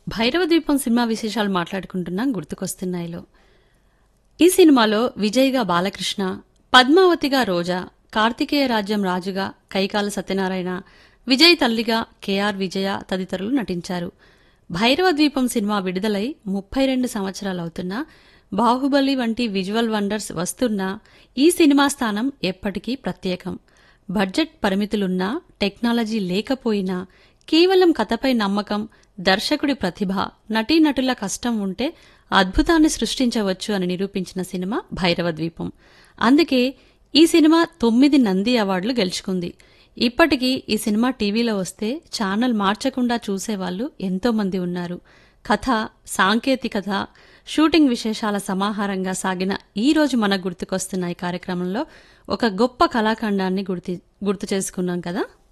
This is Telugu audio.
భైరవ ద్వీపం సినిమా విశేషాలు మాట్లాడుకుంటున్నాం గుర్తుకొస్తున్నాయిలో ఈ సినిమాలో విజయ్గా బాలకృష్ణ పద్మావతిగా రోజా కార్తికేయ రాజ్యం రాజుగా కైకాల సత్యనారాయణ విజయ్ తల్లిగా కెఆర్ విజయ తదితరులు నటించారు భైరవ ద్వీపం సినిమా విడుదలై ముప్పై రెండు సంవత్సరాలవుతున్నా బాహుబలి వంటి విజువల్ వండర్స్ వస్తున్నా ఈ సినిమా స్థానం ఎప్పటికీ ప్రత్యేకం బడ్జెట్ పరిమితులున్నా టెక్నాలజీ లేకపోయినా కేవలం కథపై నమ్మకం దర్శకుడి ప్రతిభ నటీనటుల కష్టం ఉంటే అద్భుతాన్ని సృష్టించవచ్చు అని నిరూపించిన సినిమా భైరవ ద్వీపం అందుకే ఈ సినిమా తొమ్మిది నంది అవార్డులు గెలుచుకుంది ఇప్పటికీ ఈ సినిమా టీవీలో వస్తే ఛానల్ మార్చకుండా చూసేవాళ్లు ఎంతో మంది ఉన్నారు కథ సాంకేతికత షూటింగ్ విశేషాల సమాహారంగా సాగిన ఈ రోజు మనకు గుర్తుకొస్తున్న ఈ కార్యక్రమంలో ఒక గొప్ప కళాఖండాన్ని గుర్తు గుర్తు చేసుకున్నాం కదా